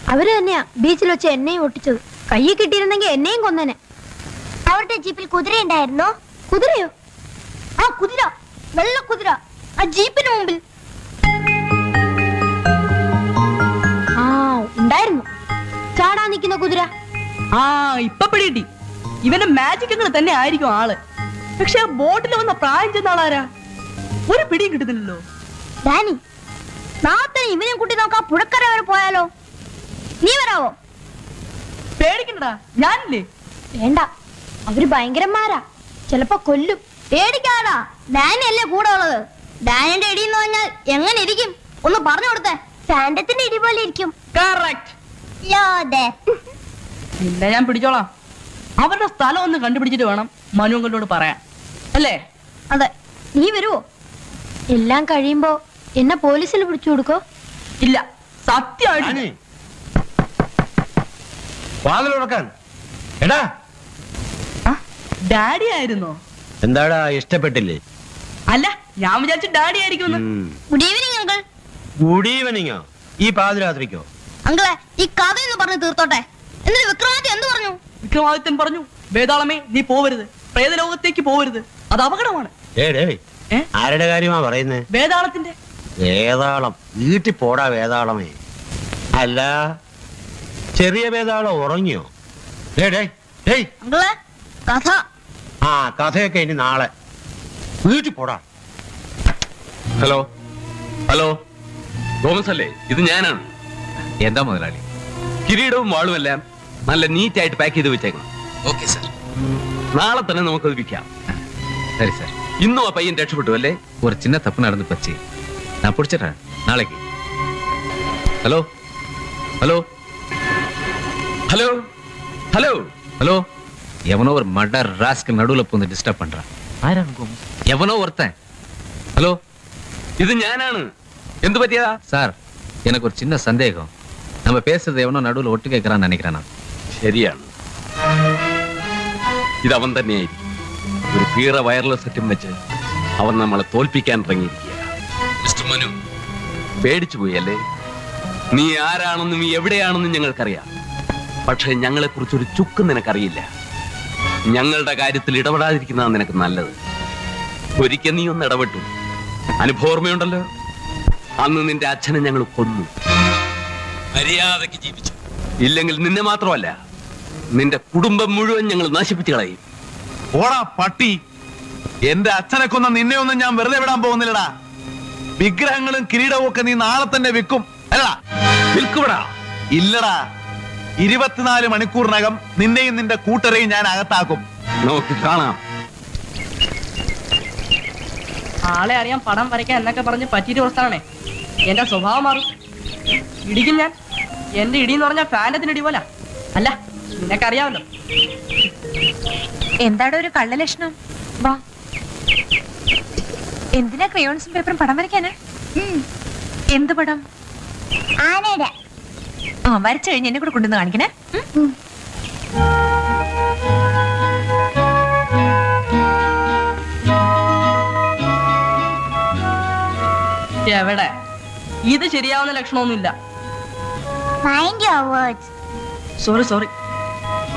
അവര് തന്നെയാ ബീച്ചിൽ വെച്ച് എന്നെയും ഒട്ടിച്ചത് കയ്യിൽ കിട്ടിയിരുന്നെങ്കിൽ എന്നെയും കൊന്നേനെ അവരുടെ ജീപ്പിൽ കുതിരയുണ്ടായിരുന്നോ കുതിരയോ ആ കുതിര വെള്ള കുതിര ആ ജീപ്പിന് മുമ്പിൽ ആ ഉണ്ടായിരുന്നു ചാടാൻ നിൽക്കുന്ന കുതിര ആ ഇപ്പൊ പിടികിട്ടി ഇവന്റെ മാജിക്കുകൾ തന്നെ ആയിരിക്കും ആള് പക്ഷെ ആ ബോട്ടിൽ വന്ന പ്രായം ചെന്ന ആളാരാ ഒരു പിടിയും കിട്ടുന്നില്ലല്ലോ ഡാനി നാളെ ഇവനെ കൂട്ടി നോക്കാം പുഴക്കര വരെ പോയാലോ നീ വരാവോ പേടിക്കണ്ടടാ ഞാനില്ലേ വേണ്ട അവര് ഭയങ്കരന്മാരാ ചിലപ്പോ കൊല്ലും പേടിക്കാടാ ഡാനി അല്ലേ കൂടെ ഉള്ളത് ഡാനിന്റെ ഇടി എന്ന് പറഞ്ഞാൽ എങ്ങനെ ഇരിക്കും ഒന്ന് പറഞ്ഞു കൊടുത്തേ ഫാൻഡത്തിന്റെ ഇടി പോലെ ഇരിക്കും കറക്റ്റ് യോദേ. പിന്നെ ഞാൻ പിടിച്ചോളാം അവരുടെ സ്ഥലം ഒന്ന് കണ്ടുപിടിച്ചിട്ട് വേണം മനുവങ്കലോട് പറയാൻ അല്ലേ അതെ നീ വരുവോ എല്ലാം കഴിയുമ്പോ എന്നെ പോലീസിൽ പിടിച്ചു കൊടുക്കോ ഇല്ല സത്യമായിട്ട് ആനി. വാതിൽ തുറക്കാൻ എടാ ആ, ഡാഡി ആയിരുന്നോ എന്താടാ ഇഷ്ടപ്പെട്ടില്ലേ അല്ല ഞാൻ വിചാരിച്ചു ഡാഡി ആയിരിക്കും ഗുഡ് ഈവനിങ് അങ്കിൾ ഗുഡ് ഈവനിങ്ങോ ഈ പാതിരാത്രിക്കോ അങ്കിളെ ഈ കഥയൊന്ന് പറഞ്ഞു തീർത്തോട്ടെ എന്നിട്ട് വിക്രമാദിത്യ എന്ത് പറഞ്ഞു വിക്രമാദിത്യൻ പറഞ്ഞു വേതാളമേ നീ പോവരുത് പ്രേതലോകത്തേക്ക് പോവരുത് അത് അപകടമാണ് ഏ ഡേ ഏ? ആരുടെ കാര്യമാ പറയുന്നേ വേതാളത്തിന്റെ വേതാളം വീട്ടിൽ പോടാ വേതാളമേ അല്ല ചെറിയ വേതാളം ഉറങ്ങിയോ ഡേ ഡേ ഡേയ് അങ്കിളെ കഥ ആ കഥയൊക്കെ ഇനി നാളെ വീട്ടിൽ പോടാ ഹലോ ഹലോ തോമസ് അല്ലേ ഇത് ഞാനാണ് എന്താ മുതലാളി കിരീടവും വാളുമെല്ലാം നല്ല നീറ്റ് ആയിട്ട് പാക്ക് ചെയ്ത് വെച്ചേക്കണം ഓക്കെ സാർ നാളെ തന്നെ നമുക്കത് വിൽക്കാം சரி சார் ഇന്നും ആ പയ്യൻ രക്ഷപ്പെട്ടു അല്ലേ ஒரு சின்ன தப்பு நடந்து போச்சு நான் பிடிச்சிடுறேன் நாளைக்கு hello hello hello hello hello எவனோ ஒரு மர்டர் ராஸ்க்கு நடுவுல பூந்து டிஸ்டர்ப் பண்றான் எவனோ ஒருத்தன் ஹலோ ഇത് ഞാനാണ് എന്ത് പറ്റിയതാ சார் எனக்கு ஒரு சின்ன சந்தேகம் நம்ம பேசுறது எவனோ நடுவுல ஒட்டு கேட்கறான்னு நினைக்கிறேன் நான் ശരിയാണ് ഇത് അവൻ തന്നെയായിരിക്കും ഒരു പീറ വയർലെസ് സെറ്റും വെച്ച് അവൻ നമ്മളെ തോൽപ്പിക്കാൻ ഇറങ്ങിയിരിക്കുക മിസ്റ്റർ മനു പേടിച്ചു പോയി അല്ലേ നീ ആരാണെന്നും നീ എവിടെയാണെന്നും ഞങ്ങൾക്കറിയാം പക്ഷെ ഞങ്ങളെ കുറിച്ചൊരു ചുക്ക് നിനക്കറിയില്ല ഞങ്ങളുടെ കാര്യത്തിൽ ഇടപെടാതിരിക്കുന്നതാണ് നിനക്ക് നല്ലത് ഒരിക്കൽ നീ ഒന്ന് ഇടപെട്ടു അനുഭവോർമ്മയുണ്ടല്ലോ അന്ന് നിന്റെ അച്ഛനെ ഞങ്ങൾ കൊന്നു മര്യാദക്ക് ജീവിച്ചു ഇല്ലെങ്കിൽ നിന്നെ മാത്രമല്ല നിന്റെ കുടുംബം മുഴുവൻ ഞങ്ങൾ നശിപ്പിച്ചു കളയും ഓടാ പട്ടി എന്റെ അച്ഛനെ കൊന്ന നിന്നെ ഒന്നും ഞാൻ വെറുതെ വിടാൻ പോകുന്നില്ലടാ വിഗ്രഹങ്ങളും കിരീടവും ഒക്കെ നീ നാളെ തന്നെ വിൽക്കും അല്ലടാ വിൽക്കുവിടാ ഇല്ലടാ ഇരുപത്തിനാല് മണിക്കൂറിനകം നിന്നെയും നിന്റെ കൂട്ടരെയും ഞാൻ അകത്താക്കും നമുക്ക് കാണാം ആളെ അറിയാൻ പടം വരയ്ക്കാൻ എന്നൊക്കെ പറഞ്ഞ് പറ്റിയിട്ട് പ്രസ്ഥാനേ എന്റെ സ്വഭാവം മാറും ഇടിക്കും ഞാൻ എന്റെ ഇടി എന്ന് പറഞ്ഞാൽ ഫാനത്തിന് ഇടി പോലെ അല്ല നിനക്കറിയാമല്ലോ എന്താണ് ഒരു കള്ളലക്ഷണം വാ എന്തിനാ ക്രയോൺസും പേപ്പറും പടം വരയ്ക്കാന് എന്ത് പടം ആനയുടെ ആ വരച്ചു കഴിഞ്ഞ് എന്നെ കൂടെ കൊണ്ടുവന്ന് കാണിക്കണേ ഉം? എവിടെ ഇത് ശരിയാവുന്ന ലക്ഷണമൊന്നുമില്ല mind your words sorry sorry